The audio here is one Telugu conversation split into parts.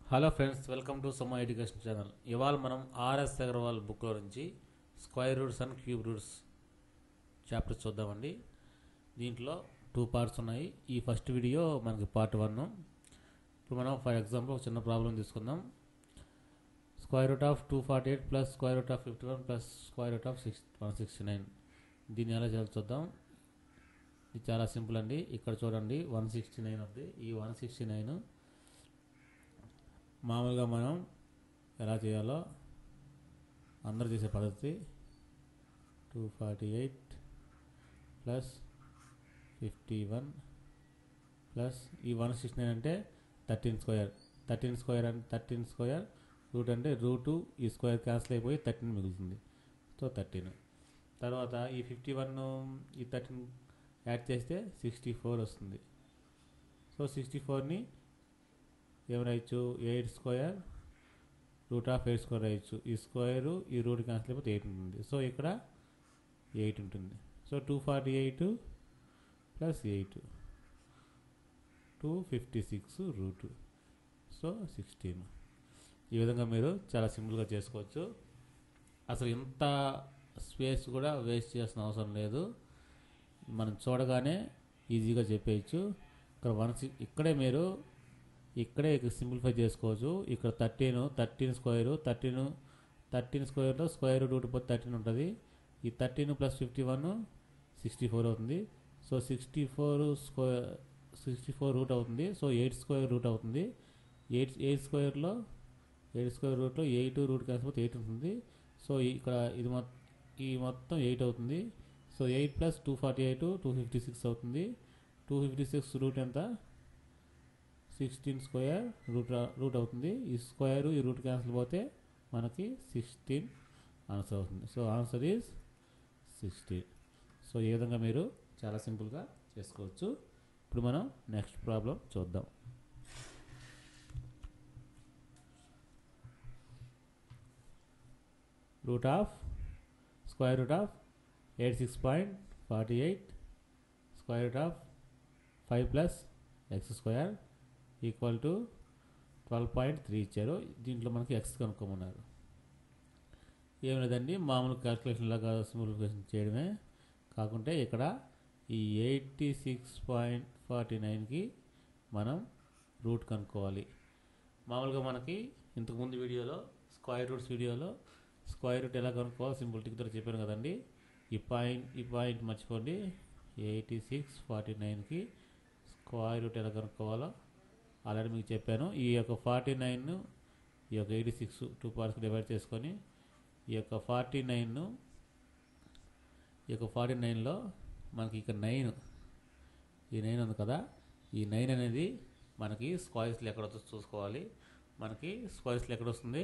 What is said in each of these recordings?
hello friends welcome to Samma education channel ఇవాళ మనం ఆర్ఎస్ అగర్వాల్ బుక్లో నుంచి square roots and cube roots chapter చూద్దామండి దీంట్లో టూ పార్ట్స్ ఉన్నాయి ఈ ఫస్ట్ వీడియో మనకి పార్ట్ వన్ ఇప్పుడు మనం ఫర్ ఎగ్జాంపుల్ ఒక చిన్న ప్రాబ్లం తీసుకుందాం square root of two forty eight plus square root of fifty one plus square root of six one sixty nine దీన్ని ఎలా చేయాలో చూద్దాం ఇది చాలా సింపుల్ అండి ఇక్కడ చూడండి వన్ సిక్స్టీ నైన్ ఉంది ఈ వన్ సిక్స్టీ నైన్ మామూలుగా మనం ఎలా చేయాలో అందరూ చేసే పద్ధతి two forty eight plus fifty one plus ఈ వన్ సిక్స్టీ నైన్ అంటే థర్టీన్ స్క్వేర్ థర్టీన్ స్క్వేర్ అంటే థర్టీన్ స్క్వేర్ రూట్ అంటే రూటు ఈ స్క్వేర్ క్యాన్సిల్ అయిపోయి థర్టీన్ మిగులుతుంది సో థర్టీన్ తర్వాత ఈ ఫిఫ్టీ వన్ ఈ థర్టీన్ యాడ్ చేస్తే సిక్స్టీ ఫోర్ వస్తుంది సో సిక్స్టీ ఫోర్ని ఏం రాయొచ్చు eight square root of eight square రాయొచ్చు ఈ స్క్వేర్ ఈ రూట్ క్యాన్సిల్ అయిపోతే ఎయిట్ ఉంటుంది సో ఇక్కడ ఎయిట్ ఉంటుంది so two forty eight plus eight two fifty six root so sixteen ఈ విధంగా మీరు చాలా సింపుల్గా చేసుకోవచ్చు అసలు ఇంత స్పేస్ కూడా వేస్ట్ చేసిన అవసరం లేదు మనం చూడగానే ఈజీగా చెప్పేయచ్చు ఇక్కడ వన్ సిక్స్ ఇక్కడే మీరు ఇక్కడే సింప్లిఫై చేసుకోవచ్చు ఇక్కడ thirteen thirteen square thirteen thirteen స్క్వేర్లో స్క్వేర్ రూట్ పోతే థర్టీన్ ఉంటుంది ఈ thirteen plus fifty one sixty four అవుతుంది so sixty four square sixty four root అవుతుంది సో ఎయిట్ స్క్వేర్ రూట్ అవుతుంది ఎయిట్ ఎయిట్ స్క్వేర్లో ఎయిట్ స్క్వేర్ రూట్లో ఎయిట్ రూట్ కాకపోతే ఎయిట్ ఉంటుంది సో ఇక్కడ ఇది మొత్తం ఈ మొత్తం ఎయిట్ అవుతుంది so eight plus two forty eight two fifty six అవుతుంది టూ ఫిఫ్టీ సిక్స్ రూట్ ఎంత సిక్స్టీన్ స్క్వేర్ రూట్ రూట్ అవుతుంది ఈ స్క్వేర్ ఈ రూట్ క్యాన్సిల్ పోతే మనకి సిక్స్టీన్ ఆన్సర్ అవుతుంది so answer is sixteen so ఈ విధంగా మీరు చాలా సింపుల్గా చేసుకోవచ్చు ఇప్పుడు మనం నెక్స్ట్ ప్రాబ్లం చూద్దాం root of square root of eight six point forty eight square root of five plus x square equal to twelve point three ఇచ్చారు దీంట్లో మనకి ఎక్స్ కనుక్కోమన్నారు ఏం లేదండి మామూలు క్యాల్కులేషన్ లాగా సింప్లిఫికేషన్ చేయడమే కాకుంటే ఇక్కడ ఈ ఎయిటీ సిక్స్ పాయింట్ ఫార్టీ నైన్కి మనం రూట్ కనుక్కోవాలి మామూలుగా మనకి ఇంతకుముందు వీడియోలో స్క్వైర్ రూట్స్ వీడియోలో స్క్వైర్ రూట్ ఎలా కనుక్కోవాలో సింపుల్ టిక్తో చెప్పాను కదండి ఈ పాయింట్ ఈ పాయింట్ మర్చిపోండి ఎయిటీ సిక్స్ ఫార్టీ నైన్కి స్క్వైర్ రూట్ ఎలా కనుక్కోవాలో ఆల్రెడీ మీకు చెప్పాను ఈ యొక్క ఫార్టీ నైన్ ఈ యొక్క ఎయిటీ సిక్స్ టూ పార్ట్స్కి డివైడ్ చేసుకొని ఈ యొక్క ఫార్టీ నైన్ ఈ యొక్క ఫార్టీ నైన్లో మనకి ఇక నైన్ ఈ నైన్ ఉంది కదా ఈ నైన్ అనేది మనకి స్క్వైర్స్లో ఎక్కడ వస్తుందో చూసుకోవాలి మనకి స్క్వైర్స్లో ఎక్కడ వస్తుంది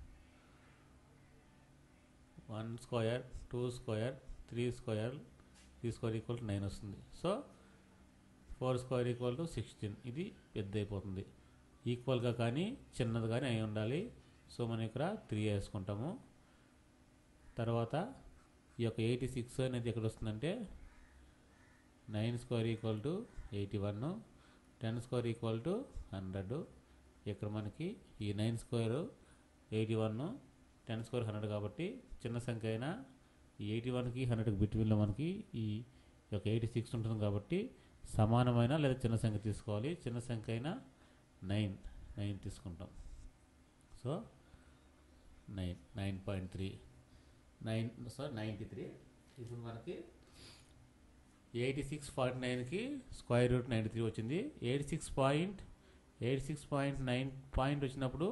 one square two square three square three square equal to nine వస్తుంది so four square equal to sixteen ఇది పెద్ద అయిపోతుంది ఈక్వల్గా కానీ చిన్నది కానీ అయి ఉండాలి సో మనం ఇక్కడ త్రీ వేసుకుంటాము తర్వాత ఈ యొక్క ఎయిటీ సిక్స్ అనేది ఎక్కడ వస్తుందంటే nine square equal to eighty one ten square equal to hundred ఇక్కడ మనకి ఈ nine square eighty one ten square hundred కాబట్టి చిన్న సంఖ్య అయినా ఈ ఎయిటీ వన్కి హండ్రెడ్కి బిట్వీన్లో మనకి ఈ యొక్క ఎయిటీ సిక్స్ ఉంటుంది కాబట్టి సమానమైన లేదా చిన్న సంఖ్య తీసుకోవాలి చిన్న సంఖ్య అయినా నైన్ నైన్ తీసుకుంటాం so nine nine point three nine sir ninety three ఇప్పుడు మనకి ఎయిటీ సిక్స్ ఫార్టీ నైన్కి స్క్వైర్ రూట్ నైంటీ త్రీ వచ్చింది eighty six point eighty six point nine point వచ్చినప్పుడు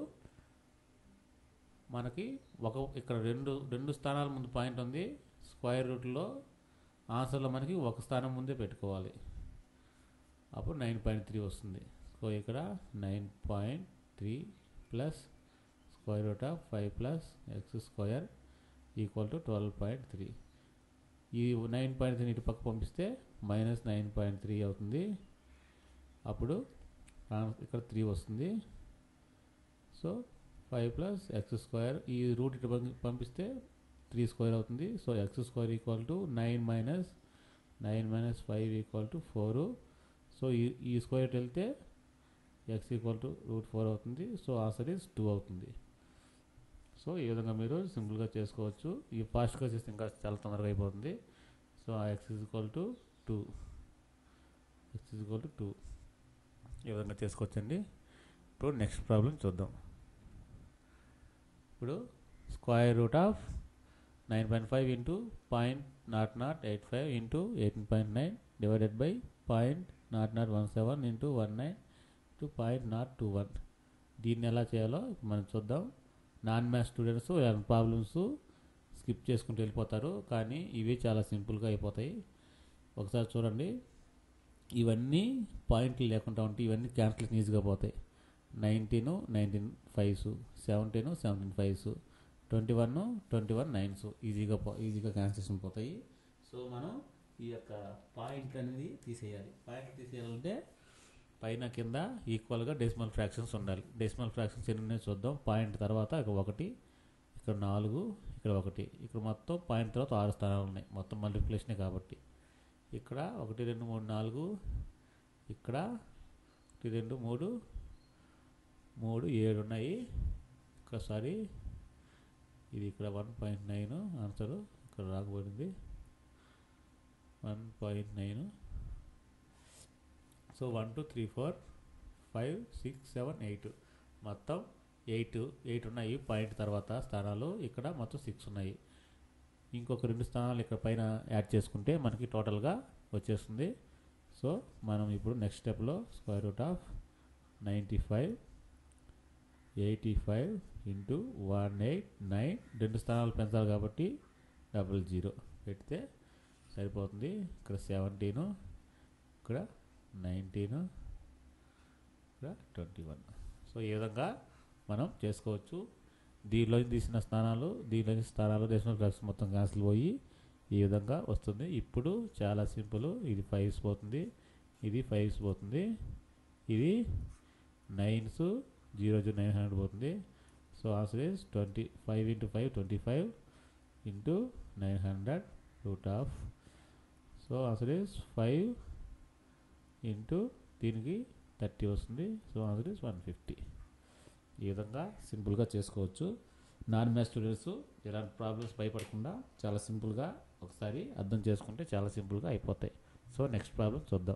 మనకి ఒక ఇక్కడ రెండు రెండు స్థానాల ముందు పాయింట్ ఉంది స్క్వైర్ రూట్లో ఆన్సర్లో మనకి ఒక స్థానం ముందే పెట్టుకోవాలి అప్పుడు నైన్ పాయింట్ త్రీ వస్తుంది సో ఇక్కడ nine point three plus square root of five plus x square equal to twelve point three ఈ నైన్ పాయింట్ త్రీ ఇటు పక్క పంపిస్తే మైనస్ నైన్ పాయింట్ త్రీ అవుతుంది అప్పుడు ఇక్కడ త్రీ వస్తుంది so five plus x square ఈ రూట్ ఇటు పంపిస్తే త్రీ స్క్వేర్ అవుతుంది so x square equal to nine minus nine minus five equal to four so ఈ ఈ స్క్వేర్ వెళ్తే x equal to root four అవుతుంది సో ఆన్సర్ ఈజ్ టూ అవుతుంది సో ఈ విధంగా మీరు సింపుల్గా చేసుకోవచ్చు ఈ ఫాస్ట్గా చేస్తే ఇంకా చాలా తొందరగా అయిపోతుంది సో ఆ x equal to two x equal to two ఈ విధంగా చేసుకోవచ్చండి ఇప్పుడు నెక్స్ట్ ప్రాబ్లం చూద్దాం ఇప్పుడు square root of nine point five into point not naught eight five into eighteen point nine divided by point not naught one seven into one nine two point not two one దీన్ని ఎలా చేయాలో మనం చూద్దాం నాన్ మ్యాథ్స్ స్టూడెంట్స్ ఇలాంటి ప్రాబ్లమ్స్ స్కిప్ చేసుకుంటూ వెళ్ళిపోతారు కానీ ఇవి చాలా సింపుల్గా అయిపోతాయి ఒకసారి చూడండి ఇవన్నీ పాయింట్లు లేకుండా ఉంటే ఇవన్నీ క్యాన్సిలేషన్ ఈజీగా పోతాయి nineteen nineteen fives seventeen seventeen fives twenty one twenty one nines ఈజీగా పో ఈజీగా క్యాన్సిలేషన్ పోతాయి సో మనం ఈ యొక్క పాయింట్ అనేది తీసేయాలి పాయింట్ తీసేయాలంటే పైన కింద ఈక్వల్గా డెసిమల్ ఫ్రాక్షన్స్ ఉండాలి డెసిమల్ ఫ్రాక్షన్స్ ఎన్ని ఉన్నాయో చూద్దాం పాయింట్ తర్వాత ఇక్కడ ఒకటి ఇక్కడ నాలుగు ఇక్కడ ఒకటి ఇక్కడ మొత్తం పాయింట్ తర్వాత ఆరు స్థానాలు ఉన్నాయి మొత్తం మల్టిప్లికేషనే కాబట్టి ఇక్కడ ఒకటి రెండు మూడు నాలుగు ఇక్కడ ఒకటి రెండు మూడు మూడు ఏడు ఉన్నాయి ఇక్కడ సారీ ఇది ఇక్కడ వన్ పాయింట్ నైన్ ఆన్సరు ఇక్కడ రాకపోయింది one point nine so one two three four five six seven eight మొత్తం ఎయిట్ ఎయిట్ ఉన్నాయి పాయింట్ తర్వాత స్థానాలు ఇక్కడ మొత్తం సిక్స్ ఉన్నాయి ఇంకొక రెండు స్థానాలు ఇక్కడ పైన యాడ్ చేసుకుంటే మనకి టోటల్గా వచ్చేస్తుంది సో మనం ఇప్పుడు నెక్స్ట్ స్టెప్లో square root of ninety five eighty five into one eight nine రెండు స్థానాలు పెంచాలి కాబట్టి డబల్ జీరో పెడితే సరిపోతుంది ఇక్కడ సెవెంటీను ఇక్కడ నైన్టీన్ ఇక్కడ ట్వంటీ వన్ సో ఈ విధంగా మనం చేసుకోవచ్చు దీనిలో తీసిన స్థానాలు దీనిలో స్థానాలు డెసిమల్ ఫ్రాక్షన్ మొత్తం క్యాన్సిల్ పోయి ఈ విధంగా వస్తుంది ఇప్పుడు చాలా సింపుల్ ఇది ఫైవ్స్ పోతుంది ఇది ఫైవ్స్ పోతుంది ఇది nines zero zero nine hundred పోతుంది so answer is twenty five into five twenty five into nine hundred root of so answer is five into దీనికి థర్టీ వస్తుంది so answer is one fifty ఈ విధంగా సింపుల్గా చేసుకోవచ్చు నాన్ మ్యాథ్స్ స్టూడెంట్స్ ఇలాంటి ప్రాబ్లమ్స్ భయపడకుండా చాలా సింపుల్గా ఒకసారి అర్థం చేసుకుంటే చాలా సింపుల్గా అయిపోతాయి సో నెక్స్ట్ ప్రాబ్లం చూద్దాం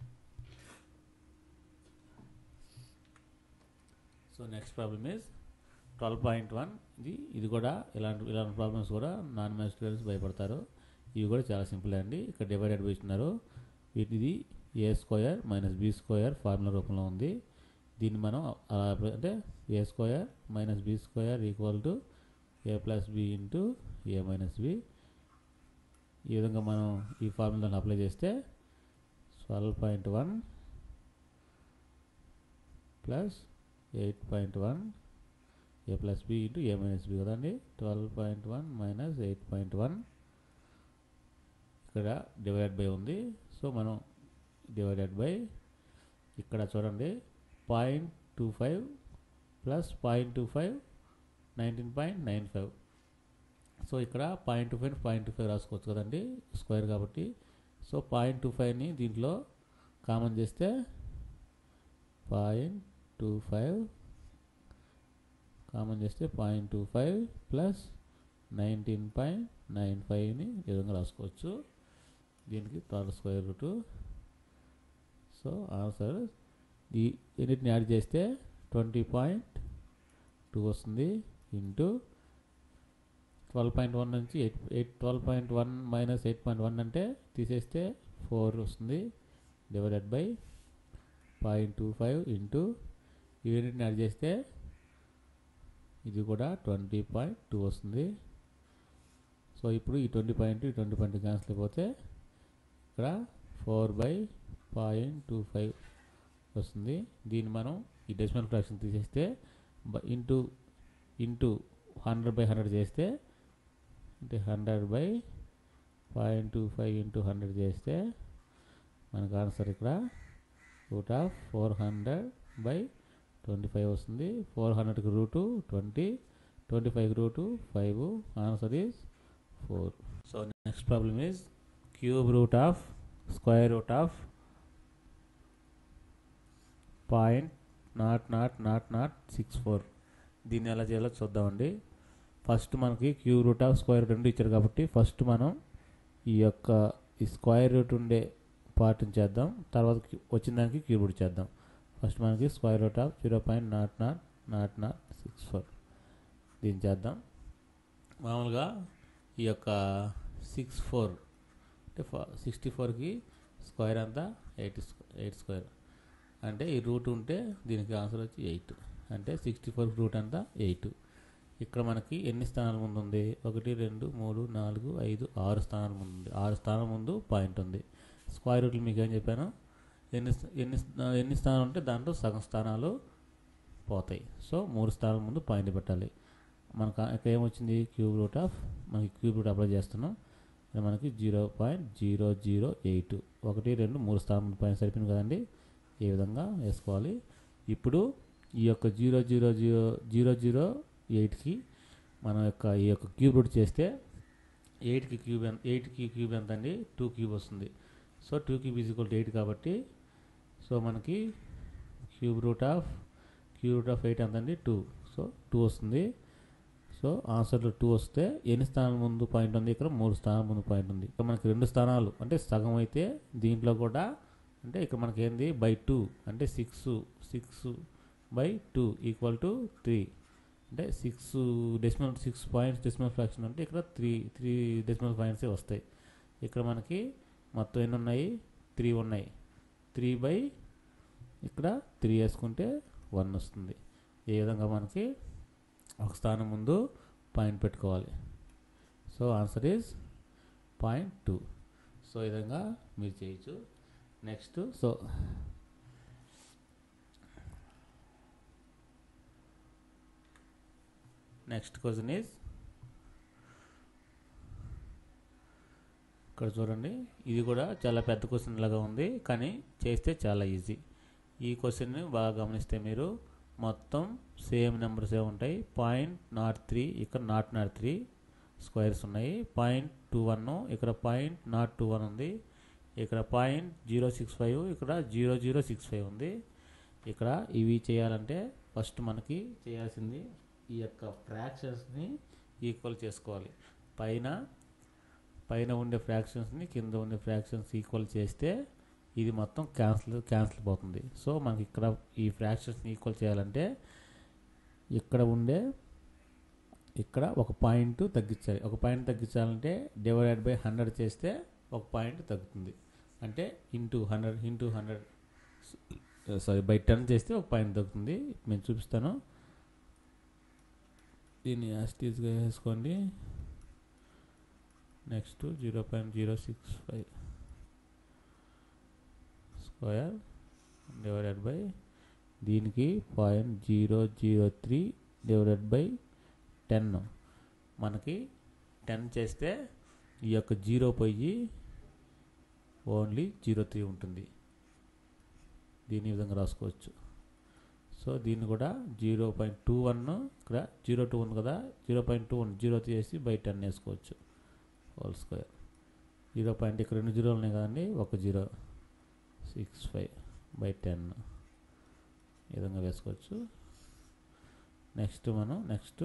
so next problem is twelve point one ఇది ఇది కూడా ఇలాంటి ఇలాంటి ప్రాబ్లమ్స్ కూడా నాన్ మ్యాథ్స్ స్టూడెంట్స్ భయపడతారు ఇవి కూడా చాలా సింపుల్ అండి ఇక్కడ డివైడెడ్ బై ఇస్తున్నారు వీటిది A square minus B square formula రూపంలో ఉంది దీన్ని మనం అలా అంటే A square minus B square equal to A plus B into A minus B ఈ విధంగా మనం ఈ ఫార్ములాను అప్లై చేస్తే twelve point one plus eight point one A plus B into A minus B కదండి twelve point one minus eight point one ఇక్కడ డివైడ్ బై ఉంది సో మనం డివైడెడ్ బై ఇక్కడ చూడండి point two five plus point two five nineteen point nine five so ఇక్కడ point two five point two five రాసుకోవచ్చు కదండి స్క్వేర్ కాబట్టి సో పాయింట్ టూ ఫైవ్ని దీంట్లో కామన్ చేస్తే పాయింట్ టూ ఫైవ్ కామన్ చేస్తే point two five plus nineteen point nine ఫైవ్ని ఈ విధంగా రాసుకోవచ్చు దీనికి third square root so answer ఈ ఎన్నిటిని యాడ్ చేస్తే ట్వంటీ పాయింట్ టూ వస్తుంది ఇంటూ ట్వెల్వ్ పాయింట్ వన్ నుంచి eight eight twelve point one minus eight point one అంటే తీసేస్తే ఫోర్ వస్తుంది divided by point two five into యూనిట్ని యాడ్ చేస్తే ఇది కూడా ట్వంటీ పాయింట్ టూ వస్తుంది సో ఇప్పుడు ఈ ట్వంటీ పాయింట్ ఈ ట్వంటీ పాయింట్ క్యాన్సిల్ అయిపోతే ఇక్కడ four by point two five వస్తుంది దీన్ని మనం ఈ డెసిమల్ ఫ్రాక్షన్ తీసేస్తే into into hundred by hundred చేస్తే అంటే hundred by point two five into hundred చేస్తే మనకు ఆన్సర్ ఇక్కడ root of four hundred by twenty five వస్తుంది ఫోర్ హండ్రెడ్కి రూటు ట్వంటీ ట్వంటీ ఫైవ్కి root five answer is four so next problem is cube root of square root of point not nought nought nought six four దీన్ని ఎలా చేయాలో చూద్దామండి ఫస్ట్ మనకి cube root of square root రెండు ఇచ్చారు కాబట్టి ఫస్ట్ మనం ఈ యొక్క ఈ స్క్వేర్ రూట్ ఉండే పార్ట్ని చేద్దాం తర్వాత క్యూ- వచ్చిన దానికి క్యూబ్ రూట్ చేద్దాం ఫస్ట్ మనకి square root of zero point not nought nought nought six four దీన్ని చేద్దాం మామూలుగా ఈ యొక్క సిక్స్ ఫోర్ అంటే సిక్స్టీ ఫోర్కి స్క్వేర్ అంతా ఎయిట్ ఎయిట్ స్క్వేర్ అంటే ఈ రూట్ ఉంటే దీనికి ఆన్సర్ వచ్చి ఎయిట్ అంటే సిక్స్టీ ఫోర్ రూట్ అంతా ఎయిట్ ఇక్కడ మనకి ఎన్ని స్థానాల ముందు ఉంది ఒకటి రెండు మూడు నాలుగు ఐదు ఆరు స్థానాల ముందు ఉంది ఆరు స్థానాల ముందు పాయింట్ ఉంది స్క్వేర్ రూట్లు మీకు ఏం చెప్పాను ఎన్ని స్థ- ఎన్ని స్థ- ఎన్ని స్థానాలు ఉంటే దాంట్లో సగం స్థానాలు పోతాయి సో మూడు స్థానాల ముందు పాయింట్ పెట్టాలి మనకు ఇక్కడ ఏమొచ్చింది క్యూబ్ రూట్ ఆఫ్ మనకి క్యూబ్ రూట్ అప్లై చేస్తున్నాం ఇది మనకి zero point zero zero eight ఒకటి రెండు మూడు స్థానం ముందు పైన సరిపోయింది కదండి ఈ విధంగా వేసుకోవాలి ఇప్పుడు ఈ యొక్క zero zero zero zero zero ఎయిట్కి మన యొక్క ఈ యొక్క క్యూబ్ రూట్ చేస్తే ఎయిట్కి క్యూబ్ ఎంత ఎయిట్కి క్యూబ్ ఎంత అండి టూ క్యూబ్ వస్తుంది so two cube is equal to eight కాబట్టి సో మనకి cube root of cube root of eight ఎంత అండి టూ సో టూ వస్తుంది సో ఆన్సర్లో టూ వస్తే ఎన్ని స్థానాల ముందు పాయింట్ ఉంది ఇక్కడ మూడు స్థానాల ముందు పాయింట్ ఉంది ఇక్కడ మనకి రెండు స్థానాలు అంటే సగం అయితే దీంట్లో కూడా అంటే ఇక్కడ మనకి ఏంది బై టూ అంటే six six by two equal to three అంటే six decimal six points decimal fraction అంటే ఇక్కడ త్రీ త్రీ డెసిమల్ పాయింట్సే వస్తాయి ఇక్కడ మనకి మొత్తం ఎన్ని ఉన్నాయి త్రీ ఉన్నాయి త్రీ బై ఇక్కడ త్రీ వేసుకుంటే వన్ వస్తుంది ఈ విధంగా మనకి ఒక స్థానం ముందు పాయింట్ పెట్టుకోవాలి so answer is point two so ఈ విధంగా మీరు చేయొచ్చు next so next question is ఇక్కడ చూడండి ఇది కూడా చాలా పెద్ద క్వశ్చన్ లాగా ఉంది కానీ చేస్తే చాలా ఈజీ ఈ క్వశ్చన్ని బాగా గమనిస్తే మీరు మొత్తం సేమ్ నెంబర్స్ ఏ ఉంటాయి పాయింట్ నాట్ త్రీ ఇక్కడ నాట్ నాట్ త్రీ స్క్వేర్స్ ఉన్నాయి పాయింట్ టూ వన్ ఇక్కడ పాయింట్ నాట్ టూ వన్ ఉంది ఇక్కడ పాయింట్ జీరో సిక్స్ ఫైవ్ ఇక్కడ జీరో జీరో సిక్స్ ఫైవ్ ఉంది ఇక్కడ ఇవి చేయాలంటే ఫస్ట్ మనకి చేయాల్సింది ఈ యొక్క ఫ్రాక్షన్స్ని ఈక్వల్ చేసుకోవాలి పైన పైన ఉండే ఫ్రాక్షన్స్ని కింద ఉండే ఫ్రాక్షన్స్ ఈక్వల్ చేస్తే ఇది మొత్తం క్యాన్సిల్ క్యాన్సిల్ పోతుంది సో మనకి ఇక్కడ ఈ ఫ్రాక్షన్స్ని ఈక్వల్ చేయాలంటే ఇక్కడ ఉండే ఇక్కడ ఒక పాయింట్ తగ్గించాలి ఒక పాయింట్ తగ్గించాలంటే డివైడెడ్ బై హండ్రెడ్ చేస్తే ఒక పాయింట్ తగ్గుతుంది అంటే into hundred into hundred sorry by ten చేస్తే ఒక పాయింట్ తగ్గుతుంది నేను చూపిస్తాను దీన్ని యాస్టీస్గా వేసుకోండి next zero point zero six five square divided by దీనికి point zero zero three divided by ten మనకి టెన్ చేస్తే ఈ యొక్క జీరో పోయి ఓన్లీ జీరో త్రీ ఉంటుంది దీని ఈ విధంగా రాసుకోవచ్చు సో దీన్ని కూడా జీరో పాయింట్ టూ వన్ ఇక్కడ జీరో టూ ఉంది కదా zero point two one zero చేసి బై టెన్ వేసుకోవచ్చు హోల్ స్క్వేర్ జీరో పాయింట్ ఇక్కడ రెండు జీరోలు ఉన్నాయి కదండి ఒక zero six five by ten ఈ విధంగా వేసుకోవచ్చు నెక్స్ట్ మనం నెక్స్ట్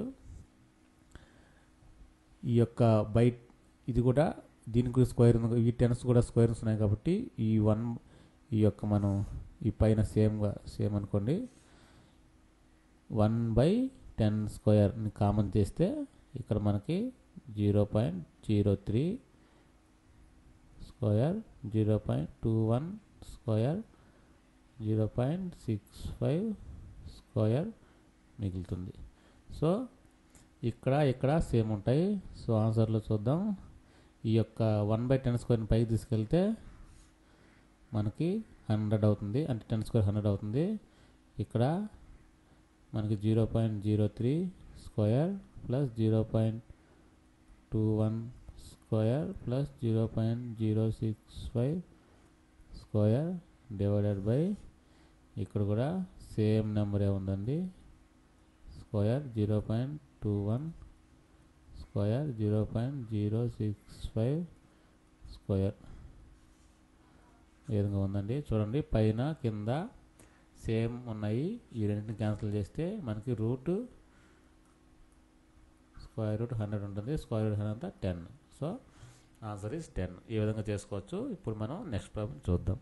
ఈ యొక్క బై ఇది కూడా దీనికి స్క్వేర్ ఉంది ఈ టెన్స్ కూడా స్క్వేర్స్ ఉన్నాయి కాబట్టి ఈ వన్ ఈ యొక్క మనం ఈ పైన సేమ్గా సేమ్ అనుకోండి వన్ బై టెన్ స్క్వేర్ని కామన్ చేస్తే ఇక్కడ మనకి zero point zero three square zero point two one square zero point six five square మిగులుతుంది సో ఇక్కడ ఇక్కడ సేమ్ ఉంటాయి సో ఆన్సర్లో చూద్దాం ఈ యొక్క వన్ బై టెన్ స్క్వేర్ని పైకి తీసుకెళ్తే మనకి హండ్రెడ్ అవుతుంది అంటే టెన్ స్క్వేర్ హండ్రెడ్ అవుతుంది ఇక్కడ మనకి zero point zero three square plus zero point two one square plus zero point zero six five square divided by ఇక్కడ కూడా సేమ్ నెంబరే ఉందండి square zero point two one square zero point zero six five square ఈ విధంగా ఉందండి చూడండి పైన కింద సేమ్ ఉన్నాయి ఈ రెండింటిని క్యాన్సిల్ చేస్తే మనకి రూట్ స్క్వేర్ రూట్ హండ్రెడ్ ఉంటుంది స్క్వేర్ రూట్ హండ్రెడ్ అంతా ten so answer is ten ఈ విధంగా చేసుకోవచ్చు ఇప్పుడు మనం నెక్స్ట్ ప్రాబ్లం చూద్దాం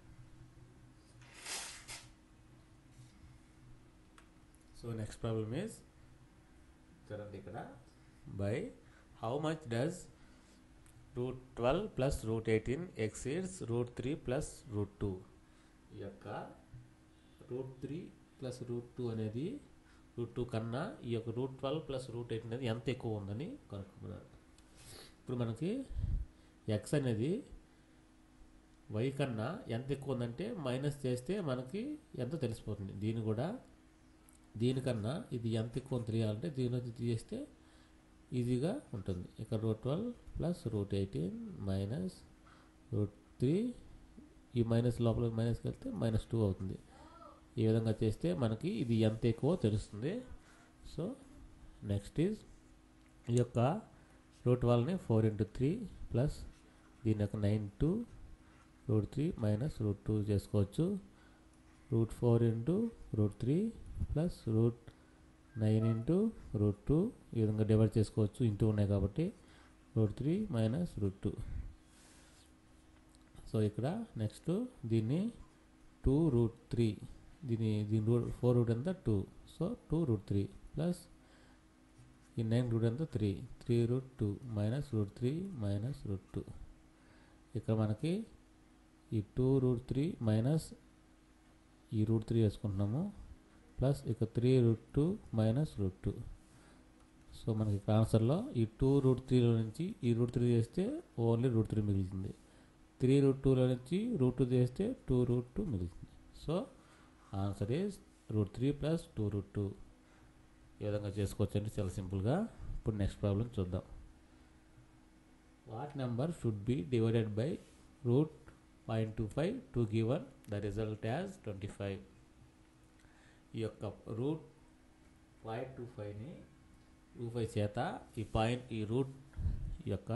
సో నెక్స్ట్ ప్రాబ్లమ్ ఈజ్ చూడండి ఇక్కడ by how much does root twelve plus root eighteen exceeds root three plus root two ఈ యొక్క root three plus root two అనేది రూట్ టూ కన్నా ఈ యొక్క root twelve plus root eight అనేది ఎంత ఎక్కువ ఉందని కనుక్కున్నారు ఇప్పుడు మనకి ఎక్స్ అనేది వై కన్నా ఎంత ఎక్కువ ఉందంటే మైనస్ చేస్తే మనకి ఎంత తెలిసిపోతుంది దీని కూడా దీనికన్నా ఇది ఎంత ఎక్కువ ఉంది తెలియాలంటే దీని నుంచి తీసేస్తే ఈజీగా ఉంటుంది ఇక్కడ root twelve plus root eighteen minus root three ఈ మైనస్ లోపల మైనస్కి వెళ్తే మైనస్ టూ అవుతుంది ఈ విధంగా చేస్తే మనకి ఇది ఎంత ఎక్కువ తెలుస్తుంది సో నెక్స్ట్ ఈజ్ ఈ యొక్క రూట్ ట్వెల్వ్ని ఫోర్ ఇంటూ త్రీ ప్లస్ దీని యొక్క nine two root three minus root two చేసుకోవచ్చు root four into root three plus root nine into root two ఈ విధంగా డివైడ్ చేసుకోవచ్చు ఇంటూ ఉన్నాయి కాబట్టి root three minus root two so ఇక్కడ నెక్స్ట్ దీన్ని టూ రూట్ త్రీ దీని దీని రూట్ ఫోర్ రూట్ ఎంత two so two root three plus ఈ నైన్ రూట్ ఎంత three three root two minus root three minus root two ఇక్కడ మనకి ఈ టూ రూట్ త్రీ మైనస్ ఈ రూట్ త్రీ వేసుకుంటున్నాము ప్లస్ ఇక three root two minus root two so మనకి ఇక్కడ ఆన్సర్లో ఈ టూ రూట్ త్రీలో నుంచి ఈ రూట్ త్రీ చేస్తే ఓన్లీ రూట్ త్రీ మిగులుతుంది త్రీ రూట్ టూలో నుంచి రూట్ టూ చేస్తే టూ రూట్ టూ మిగులుతుంది so answer is root three plus two root two ఈ విధంగా చేసుకోవచ్చు అంటే చాలా సింపుల్గా ఇప్పుడు నెక్స్ట్ ప్రాబ్లం చూద్దాం what number should be divided by root point two five to given the result as twenty five ఈ యొక్క రూట్ పాయింట్ టూ ఫైవ్ని టూ ఫైవ్ చేత ఈ పాయింట్ ఈ రూట్ యొక్క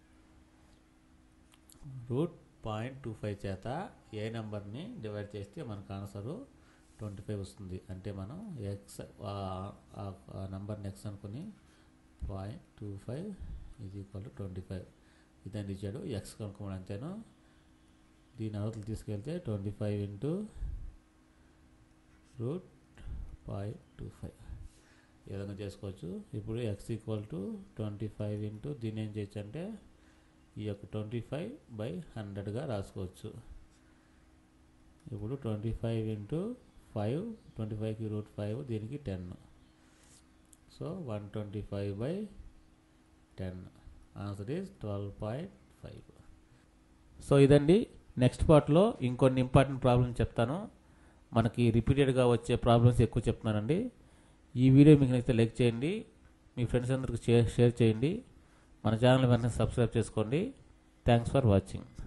రూట్ పాయింట్ టూ ఫైవ్ చేత ఏ నెంబర్ని డివైడ్ చేస్తే మనకు ఆన్సరు ట్వంటీ ఫైవ్ వస్తుంది అంటే మనం ఎక్స్ ఆ నెంబర్ని ఎక్స్ అనుకుని పాయింట్ టూ ఫైవ్ ఇది ఈక్వల్ టు ట్వంటీ ఫైవ్ ఇదని ఇచ్చాడు ఎక్స్ కనుక్కోమని అంతేను దీని అవతలు తీసుకెళ్తే twenty five into root point two five ఈ విధంగా చేసుకోవచ్చు ఇప్పుడు x equal to twenty five into దీన్ని ఏం చేయొచ్చు అంటే ఈ యొక్క ట్వంటీ ఫైవ్ బై హండ్రెడ్గా రాసుకోవచ్చు ఇప్పుడు twenty five into five twenty ఫైవ్కి రూట్ ఫైవ్ దీనికి ten so one twenty five by ten answer is twelve point five so ఇదండి నెక్స్ట్ పార్ట్లో ఇంకొన్ని ఇంపార్టెంట్ ప్రాబ్లమ్స్ చెప్తాను మనకి రిపీటెడ్గా వచ్చే ప్రాబ్లమ్స్ ఎక్కువ చెప్తున్నానండి ఈ వీడియో మీకు నచ్చితే లైక్ చేయండి మీ ఫ్రెండ్స్ అందరికి షేర్ షేర్ చేయండి మన ఛానల్ వెంటనే సబ్స్క్రైబ్ చేసుకోండి థ్యాంక్స్ ఫర్ వాచింగ్